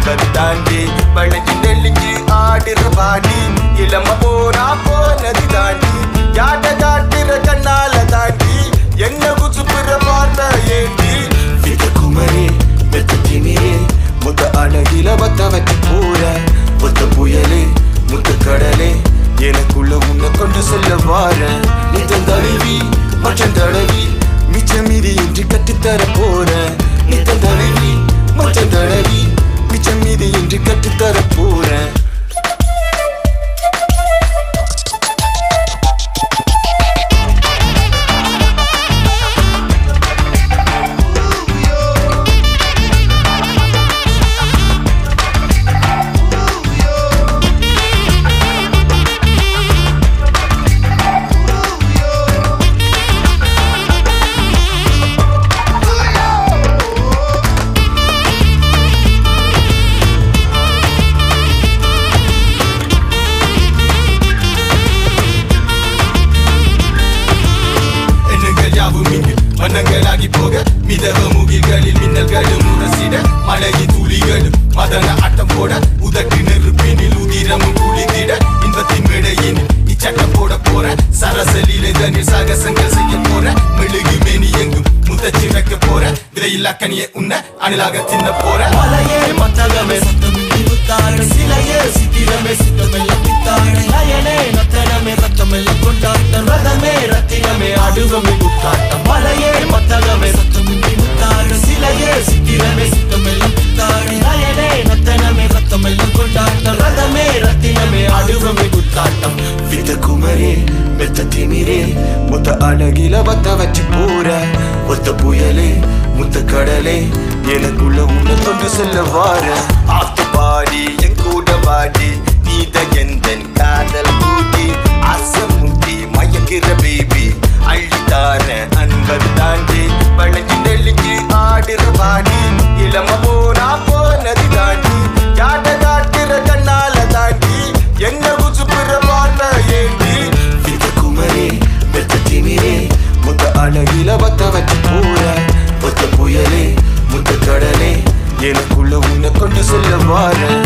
அன்பை தாண்டி வளைஞ்சு நெல்லிஞ்சு ஆடுற பாடி இளம போனா போனது தாண்டி யாட்ட காட்டுற கண்ணால தாண்டி என்ன குசுப்புற பார்த்த ஏண்டி வித குமரே வெத்த திமிரே முத்த அழகில வத்த வச்சு போற ஒத்த புயலே முத்த கடலே எனக்குள்ள உன்னை கொண்டு செல்ல வார நித்தம் தழுவி மச்சம் தடவி மிச்சம் மீதி இன்றி கட்டித்தர போற நித்தம் தழுவி மச்சம் தடவி மிச்சம் மீதி இன்றி கட்டித்தர போறேன் எண்ணுங்கள் யாவும் இங்கு வண்ணங்களாகி போக மிதவ முகில்களில் மின்னல்களும் முரசிட மழையின் துளிகளும் மதன ஆட்டம் போட உதட்டு நெருப்பினில் உதிரமும் குளித்திட இன்பத்தின் மேடையினில் இச்சட்டம் போட போற சரசலிலே தனில் சாகசங்கள் செய்ய போற மெழுகு மேனி எங்கும் முத்தச்சி வைக்க போற விதையில்லா கனியை உன்ன அணிலாக தின்ன போற மலையே மத்தகமே சத்தமின்றி முத்தாடு சிலையே சித்திரமே சித்தமெல்லாம் பித்தாடு லயனே நத்தனமே ரத்தமெல்லாம் கொண்டாட்டம் ரதமே ரத்தினமே அடுவமே முத்தாட்டம் மலையே மத்தகமே சத்தமின்றி முத்தாடு சிலையே சித்திரமே சித்தமெல்லாம் பித்தாடு லயனே நத்தனமே ரத்தமெல்லாம் கொண்டாட்டம் ரதமே ரத்தினமே அடுவமே முத்தாட்டம் வித குமரே மெத்த திமிரே முத்த அழகில வத்த வச்சு போற ஒத்த புயலே முத்த கடலே எனக்குள்ள உன்னை கொண்டு செல்ல வார ஆத்து பாடி என் கூட பாடி நீத எந்தன் காதல் கூட்டி அசமுட்டி மயக்கிற பேபி அள்ளித்தார அன்பை தாண்டி வளைஞ்சு நெல்லிஞ்சு ஆடுற பாடி இளம போனா போனது தாண்டி யாட்ட காட்டுற கண்ணால தாண்டி என்ன குசுப்புற பார்த்த ஏண்டி வித குமரே வெத்த திமிரே முத்த அழகில வத்த வச்சு போற ஒத்த புயலே முத்த கடலே எனக்குள்ள உன்னை கொண்டு செல்ல வார